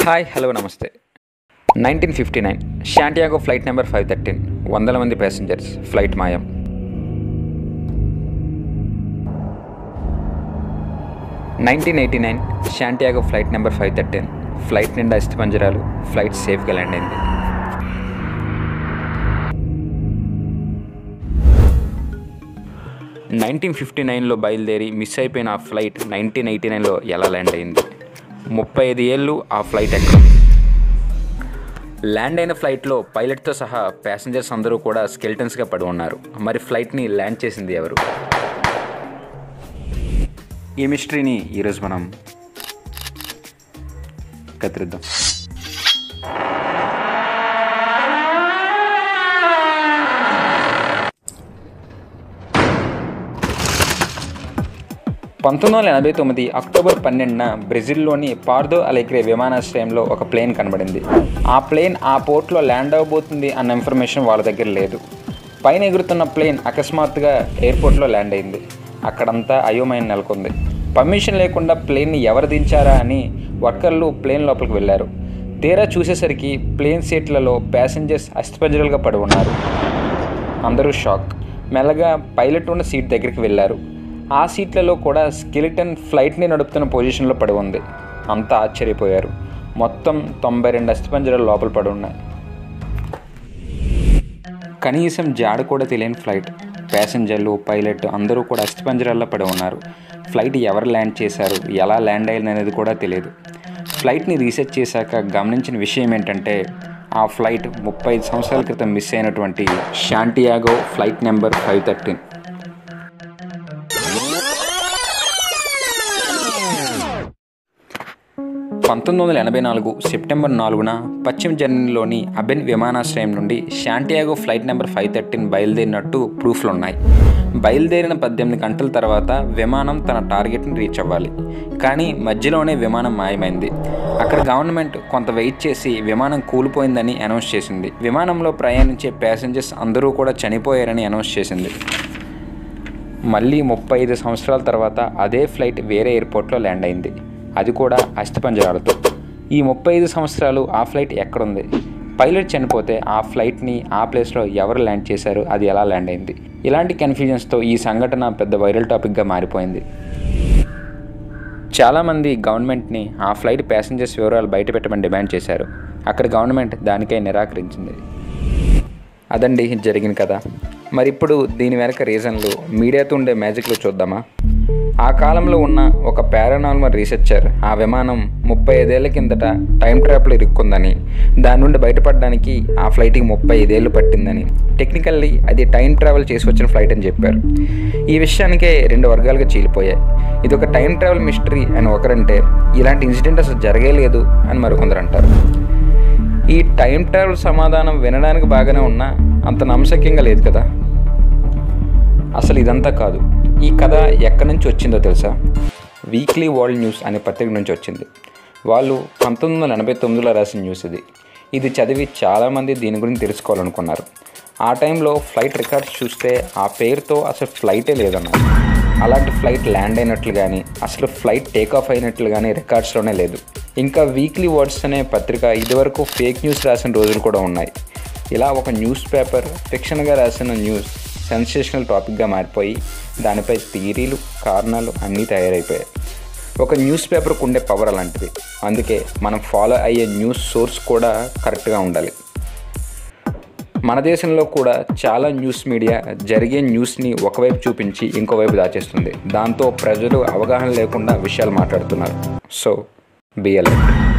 hi hello నమస్తే nineteen fifty nine Santiago flight number five thirteen వందల మంది passengers flight మాయం nineteen eighty nine Santiago flight number five thirteen flight నిండా అస్థిపంజరాలు flight సేఫ్గా land అయింది నైన్టీన్ ఫిఫ్టీ నైన్లో బయలుదేరి మిస్ అయిపోయిన ఆ ఫ్లైట్ నైన్టీన్ ఎయిటీ నైన్లో ఎలా ల్యాండ్ అయింది ముప్పై ఐదు ఏళ్ళు ఆ ఫ్లైట్ ఎక్కడ ల్యాండ్ అయిన ఫ్లైట్లో పైలట్తో సహా ప్యాసింజర్స్ అందరూ కూడా స్కెల్టన్స్గా పడి ఉన్నారు మరి ఫ్లైట్ని ల్యాండ్ చేసింది ఎవరు ఈ మిస్టరీని ఈరోజు మనం కత్తిరిద్దాం పంతొమ్మిది వందల ఎనభై తొమ్మిది అక్టోబర్ పన్నెండున బ్రెజిల్లోని పార్దో అలెగ్రే విమానాశ్రయంలో ఒక ప్లేన్ కనబడింది ఆ ప్లేన్ ఆ పోర్ట్లో ల్యాండ్ అవ్వబోతుంది అన్న ఇన్ఫర్మేషన్ వాళ్ళ దగ్గర లేదు పైన ఎగురుతున్న ప్లేన్ అకస్మాత్తుగా ఎయిర్పోర్ట్లో ల్యాండ్ అయింది అక్కడంతా అయోమయం నెలకొంది పర్మిషన్ లేకుండా ప్లేన్ని ఎవరు దించారా అని వర్కర్లు ప్లేన్ లోపలికి వెళ్ళారు తీరా చూసేసరికి ప్లేన్ సీట్లలో ప్యాసింజర్స్ అస్థిపంజరాలుగా పడి ఉన్నారు అందరూ షాక్ మెల్లగా పైలట్ ఉన్న సీట్ దగ్గరికి వెళ్ళారు ఆ సీట్లలో కూడా స్కెలిటన్ ఫ్లైట్ని నడుపుతున్న పొజిషన్లో పడి ఉంది అంతా ఆశ్చర్యపోయారు మొత్తం తొంభై రెండు అస్థిపంజరాలు లోపల పడి ఉన్నాయి కనీసం జాడ కూడా తెలియని ఫ్లైట్ ప్యాసింజర్లు పైలట్ అందరూ కూడా అస్థిపంజరాల్లో పడి ఉన్నారు ఫ్లైట్ ఎవరు ల్యాండ్ చేశారు ఎలా ల్యాండ్ అయింది అనేది కూడా తెలియదు ఫ్లైట్ని రీసెర్చ్ చేశాక గమనించిన విషయం ఏంటంటే ఆ ఫ్లైట్ ముప్పై ఐదు సంవత్సరాల క్రితం మిస్ అయినటువంటి Santiago flight number five thirteen పంతొమ్మిది వందల ఎనభై నాలుగు సెప్టెంబర్ నాలుగున పశ్చిమ జర్మనీలోని అబెన్ విమానాశ్రయం నుండి Santiago flight number five thirteen బయలుదేరినట్టు ప్రూఫ్లు ఉన్నాయి బయలుదేరిన పద్దెనిమిది గంటల తర్వాత విమానం తన టార్గెట్ని రీచ్ అవ్వాలి కానీ మధ్యలోనే విమానం మాయమైంది అక్కడ గవర్నమెంట్ కొంత వెయిట్ చేసి విమానం కూలిపోయిందని అనౌన్స్ చేసింది విమానంలో ప్రయాణించే ప్యాసింజర్స్ అందరూ కూడా చనిపోయారని అనౌన్స్ చేసింది మళ్ళీ ముప్పై ఐదు సంవత్సరాల తర్వాత అదే ఫ్లైట్ వేరే ఎయిర్పోర్ట్లో ల్యాండ్ అయింది అది కూడా అస్థిపంజరాలతో ఈ ముప్పై ఐదు సంవత్సరాలు ఆ ఫ్లైట్ ఎక్కడుంది పైలట్ చనిపోతే ఆ ఫ్లైట్ని ఆ ప్లేస్లో ఎవరు ల్యాండ్ చేశారు అది ఎలా ల్యాండ్ అయింది ఇలాంటి కన్ఫ్యూజన్స్తో ఈ సంఘటన పెద్ద వైరల్ టాపిక్గా మారిపోయింది చాలామంది గవర్నమెంట్ని ఆ ఫ్లైట్ ప్యాసింజర్స్ వివరాలు బయట పెట్టమని డిమాండ్ చేశారు అక్కడ గవర్నమెంట్ దానికై నిరాకరించింది అదండి జరిగిన కదా మరి ఇప్పుడు దీని వెనక రీజన్లు మీడియాతో ఉండే మ్యాజిక్లు చూద్దామా ఆ కాలంలో ఉన్న ఒక పారానార్మల్ రీసెర్చర్ ఆ విమానం ముప్పై ఐదేళ్ల కిందట టైం ట్రాప్లో ఇరుక్కుందని దాని నుండి బయటపడడానికి ఆ ఫ్లైట్కి ముప్పై ఐదేళ్ళు పట్టిందని టెక్నికల్లీ అది టైం ట్రావెల్ చేసి వచ్చిన ఫ్లైట్ అని చెప్పారు ఈ విషయానికే రెండు వర్గాలుగా చీలిపోయాయి ఇది ఒక టైం ట్రావెల్ మిస్టరీ అని ఒకరంటే ఇలాంటి ఇన్సిడెంట్ అసలు జరగలేదు అని మరికొందరు అంటారు ఈ టైం ట్రావెల్ సమాధానం వినడానికి బాగానే ఉన్నా అంత నమ్మశక్యంగా లేదు కదా అసలు ఇదంతా కాదు ఈ కథ ఎక్కడి నుంచి వచ్చిందో తెలుసా వీక్లీ వరల్డ్ న్యూస్ అనే పత్రిక నుంచి వచ్చింది వాళ్ళు పంతొమ్మిది వందల ఎనభై తొమ్మిదిలో రాసిన న్యూస్ ఇది ఇది చదివి చాలామంది దీని గురించి తెలుసుకోవాలనుకున్నారు ఆ టైంలో ఫ్లైట్ రికార్డ్స్ చూస్తే ఆ పేరుతో అసలు ఫ్లైటే లేదన్నారు అలాంటి ఫ్లైట్ ల్యాండ్ అయినట్లు కానీ అసలు ఫ్లైట్ టేక్ ఆఫ్ అయినట్లు కానీ రికార్డ్స్లోనే లేదు ఇంకా వీక్లీ వర్డ్స్ అనే పత్రిక ఇదివరకు ఫేక్ న్యూస్ రాసిన రోజులు కూడా ఉన్నాయి ఇలా ఒక న్యూస్ పేపర్ ఫిక్షన్గా రాసిన న్యూస్ సెన్సేషనల్ టాపిక్గా మారిపోయి దానిపై థియరీలు కారణాలు అన్నీ తయారైపోయాయి ఒక న్యూస్ పేపర్కు ఉండే పవర్ అలాంటిది అందుకే మనం ఫాలో అయ్యే న్యూస్ సోర్స్ కూడా కరెక్ట్గా ఉండాలి మన దేశంలో కూడా చాలా న్యూస్ మీడియా జరిగే న్యూస్ని ఒకవైపు చూపించి ఇంకోవైపు దాచేస్తుంది దాంతో ప్రజలు అవగాహన లేకుండా విషయాలు మాట్లాడుతున్నారు సో బిఎల్